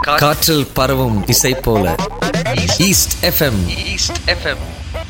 காற்றில் பரவும் இசை போல ஈஸ்ட் எஃப்எம் ஈஸ்ட் எஃப்எம்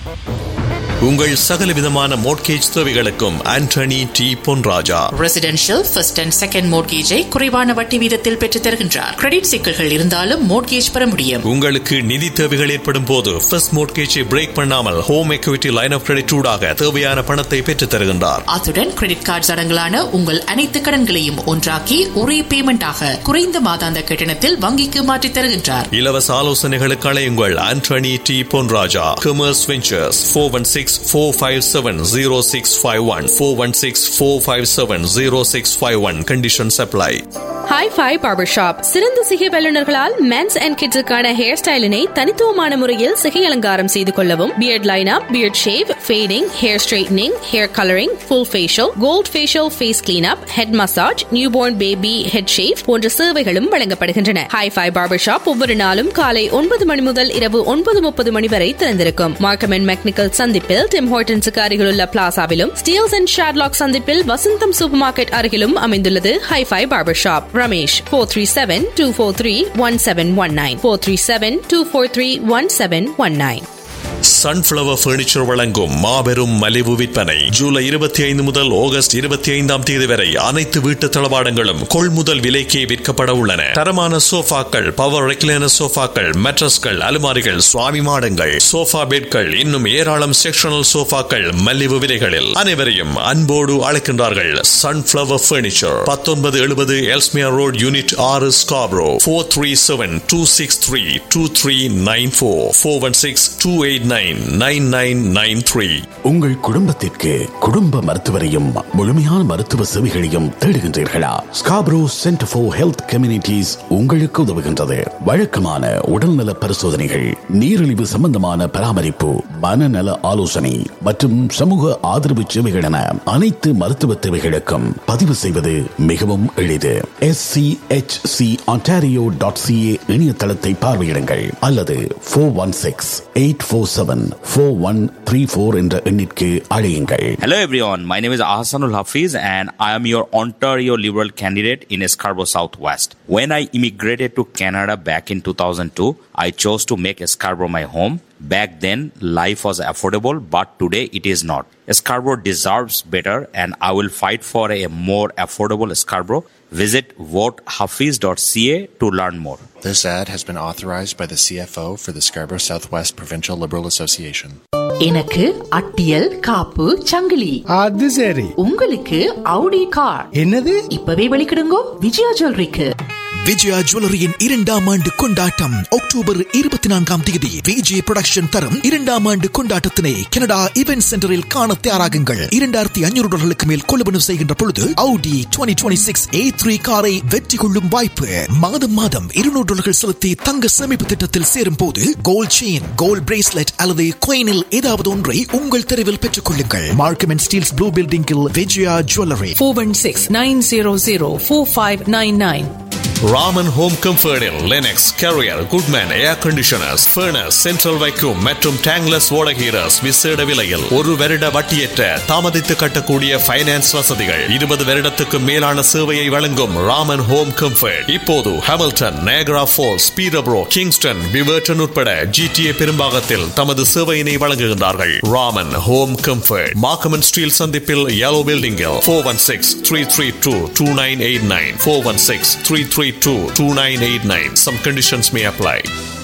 உங்கள் சகல விதமான மோட்கேஜ் தேவைகளுக்கும் Antony D Ponraja residential first and second மோட்கேஜை குறைவான வட்டி வீதத்தில் பெற்றுத் தருகின்றார் கிரெடிட் சிக்கல்கள் இருந்தாலும் மோட்கேஜ் பெற முடியும் உங்களுக்கு நிதி தேவைகள் ஏற்படும் போது ஃபர்ஸ்ட் மோட்கேஜை பிரேக் பண்ணாமல் home equity line of credit ஊடாக தேவையான பணத்தை பெற்றுத் தருகின்றார் அத்துடன் கிரெடிட் கார்டு அடங்கலான உங்கள் அனைத்து கடன்களையும் ஒன்றாக்கி ஒரே பேமெண்டாக குறைந்த மாதாந்த கட்டணத்தில் வங்கிக்கு மாற்றித் தருகின்றார் இலவச ஆலோசனைகளுக்கு அழையுங்கள் Antony D Ponraja commerce ventures four one six four five seven zero six five one four one six four five seven zero six five one condition apply hi fi barber shop சிறந்த சிகை வல்லுநர்களால் மென்ஸ் அண்ட் கிட்ஸுக்கான hair ஸ்டைலினை தனித்துவமான முறையில் சிகை அலங்காரம் செய்து கொள்ளவும் beard lineup beard shave fading hair straightening hair colouring full facial gold facial face cleanup head massage new born baby head shave போன்ற சேவைகளும் வழங்கப்படுகின்றன ஹாய் ஃபை பார்பர் ஷாப் ஒவ்வொரு நாளும் காலை ஒன்பது மணி முதல் இரவு ஒன்பது முப்பது மணி வரை திறந்திருக்கும் மார்க்கம் அண்ட் மெக்னிக்கல் சந்திப்பில் டிம் ஹோட்டன்ஸுக்கு அருகிலுள்ள பிளாசாவிலும் ஸ்டீல்ஸ் அண்ட் ஷாட்லாக் சந்திப்பில் வசந்தம் சூப்பர் மார்க்கெட் அருகிலும் அமைந்துள்ளது hi fi barber shop Ramesh four three seven two four three one seven one nine four three seven two four three one seven one nine sunflower furniture வழங்கும் மாபெரும் மலிவு விற்பனை ஜூலை இருபத்தி ஐந்து முதல் ஆகஸ்ட் இருபத்தி ஐந்தாம் தேதி வரை அனைத்து வீட்டு தளவாடங்களும் கொள்முதல் விலைக்கே விற்கப்பட உள்ளன தரமான சோஃபாக்கள் பவர் ரெக்லைனர் சோஃபாக்கள் மெட்ரஸ்கள் அலுமாரிகள் சுவாமி மாடங்கள் சோஃபா பெட்கள் இன்னும் ஏராளம் செக்ஷனல் சோஃபாக்கள் மலிவு விலைகளில் அனைவரையும் அன்போடு அழைக்கின்றார்கள் சன்ஃபிளவர் பர்னிச்சர் பத்தொன்பது எழுபது எல்ஸ்மியா ரோட் யூனிட் ஆறு Scarborough four three seven two six three two three nine four four one six two eight nine nine nine nine three உங்கள் குடும்பத்திற்கு குடும்ப மருத்துவரையும் முழுமையான மருத்துவ சேவைகளையும் தேடுகின்றீர்களா Scarborough centre for health communities உங்களுக்கு உதவுகின்றது வழக்கமான உடல்நல பரிசோதனைகள் நீரிழிவு சம்பந்தமான பராமரிப்பு மனநல ஆலோசனை மற்றும் சமூக ஆதரவு சேவைகள் என அனைத்து மருத்துவ தேவைகளுக்கும் பதிவு செய்வது மிகவும் எளிது S C H C Ontario dot CA இணையதளத்தை பார்வையிடுங்கள் அல்லது four one six eight four seven four one three four என்ற எண்ணிற்கு அழையுங்கள் Hello everyone, my name is Ahsanul Hafiz and I am your Ontario Liberal candidate in Scarborough Southwest. When I immigrated to Canada back in 2002, I chose to make Scarborough my home. Back then, life was affordable, but today it is not. Scarborough deserves better and I will fight for a more affordable Scarborough. Visit votehafiz.ca to learn more. This ad has been authorized by the CFO for the Scarborough Southwest Provincial Liberal Association. எனக்கு அட்டியல் காப்பு சங்கிலி அது சரி உங்களுக்கு Audi car என்னது இப்பவே வெளிக்கிடுங்கோ விஜயா ஜுவல்லரிக்கு விஜயா ஜுவல்லரியின் இரண்டாம் ஆண்டு கொண்டாட்டம் அக்டோபர் இருபத்தி நான்காம் தேதி விஜய் புரொடக்ஷன் தரும் இரண்டாம் ஆண்டு கொண்டாட்டத்தினை கனடா இவென்ட் சென்டரில் காண தயாராகுங்கள் இரண்டாயிரத்தி ஐநூறு டாலர்களுக்கு மேல் கொள்வனவு செய்கின்ற பொழுது Audi twenty twenty six A three காரை வெற்றி கொள்ளும் வாய்ப்பு மாதம் மாதம் இருநூறு டாலர்கள் செலுத்தி தங்க சேமிப்பு திட்டத்தில் சேரும் போது கோல்ட் செயின் கோல்ட் பிரேஸ்லெட் அல்லது கோயினில் ஏதாவது ஒன்றை உங்கள் தெருவில் பெற்றுக் கொள்ளுங்கள் மார்க்கம் அண்ட் ஸ்டீல்ஸ் ப்ளூ பில்டிங்கில் Vijaya jewellery four one six nine zero zero four five nine nine Raman home கம்ஃபர்டில் Lennox Carrier Goodman air conditioners furnace central வைக்கும் மற்றும் டேங்லஸ் ஓடகீரஸ் விசேட விலையில் ஒரு வருட வட்டியற்ற தாமதித்து கட்டக்கூடிய ஃபைனான்ஸ் வசதிகள் இருபது வருடத்துக்கு மேலான சேவையை வழங்கும் ராமன் ஹோம் கம்ஃபர்ட் இப்போது Hamilton Niagara Falls Peterborough Kingston விவர்டன் உட்பட ஜிடிஏ பெரும்பாகத்தில் தமது சேவையினை வழங்குகின்றார்கள் Raman home comfort Markham Steeles சந்திப்பில் yellow பில்டிங்கில் four one six three three two two nine eight nine four one six three three two two nine eight nine some conditions may apply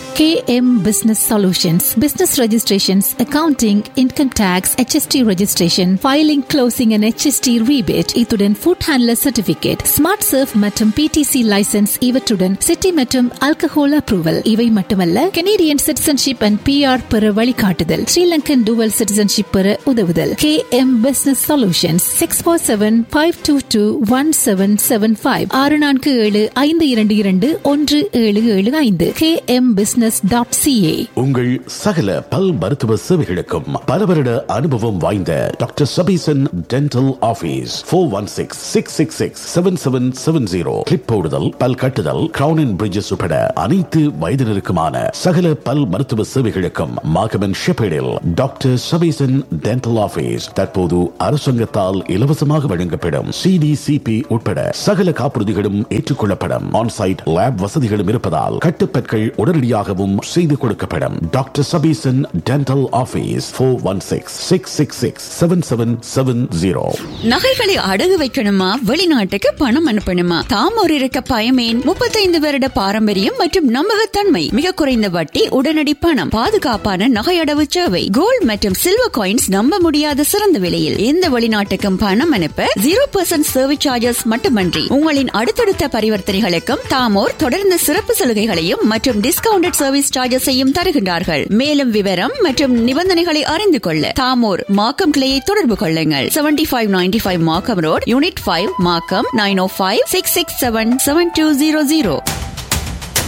KM Business Solutions, business registrations, accounting, income tax, HST registration, filing, closing and HST rebate, இத்துடன் food handler certificate, smart surf மற்றும் PTC license இவற்றுடன் city மற்றும் alcohol approval இவை மட்டுமல்ல Canadian citizenship and PR பெற வழிகாட்டுதல் Sri Lankan dual citizenship பெற உதவுதல் KM Business Solutions six four seven five two two one seven seven five ஆறு நான்கு ஏழு ஐந்து இரண்டு இரண்டு ஒன்று ஏழு ஏழு ஐந்து KM Business MS dot CA உங்கள் சகல பல் மருத்துவ சேவைகளுக்கும் பல வருட அனுபவம் வாய்ந்த doctor Sabeesan dental office four one six six six six seven seven seven zero clip போடுதல் பல் கட்டுதல் கிரவுன் அண்ட் பிரிட்ஜஸ் உட்பட அனைத்து வயதினருக்குமான சகல பல் மருத்துவ சேவைகளுக்கும் மாகமன் ஷெப்பேடில் டாக்டர் சபீசன் டென்டல் ஆபீஸ் தற்போது அரசாங்கத்தால் இலவசமாக வழங்கப்படும் சிடிசிபி உட்பட சகல காப்புறுதிகளும் ஏற்றுக்கொள்ளப்படும் ஆன்சைட் லேப் வசதிகளும் இருப்பதால் கட்டுப்பற்கள் உடனடியாகவும் செய்து கொடுக்கப்படும் doctor Sabeesan dental office four one six six six six seven seven seven zero நகைகளை அடகு வைக்கணுமா வெளிநாட்டுக்கு பணம் அனுப்பணுமா தாம் ஒரு இருக்க பயமேன் முப்பத்தைந்து வருட பாரம்பரியம் மற்றும் நம்பகத்தன்மை மிக குறைந்த வட்டி உடனடி பணம் பாதுகாப்பான நகை அடவு சேவை கோல்ட் மற்றும் சில்வர் காயின்ஸ் நம்ப முடியாத சிறந்த விலையில் எந்த வெளிநாட்டுக்கும் பணம் அனுப்ப ஜீரோ பர்சன்ட் சர்வீஸ் சார்ஜஸ் மட்டுமன்றி உங்களின் அடுத்தடுத்த பரிவர்த்தனைகளுக்கும் தாமோர் தொடர்ந்து சிறப்பு சலுகைகளையும் மற்றும் டிஸ்கவுண்டட் சர்வீஸ் சார்ஜஸையும் தருகின்றார்கள் மேலும் விவரம் மற்றும் நிபந்தனைகளை அறிந்து கொள்ள தாமோர் மாக்கம் கிளையை தொடர்பு கொள்ளுங்கள் seventy five ninety five Markham road unit five Markham nine O five six six seven seven two zero zero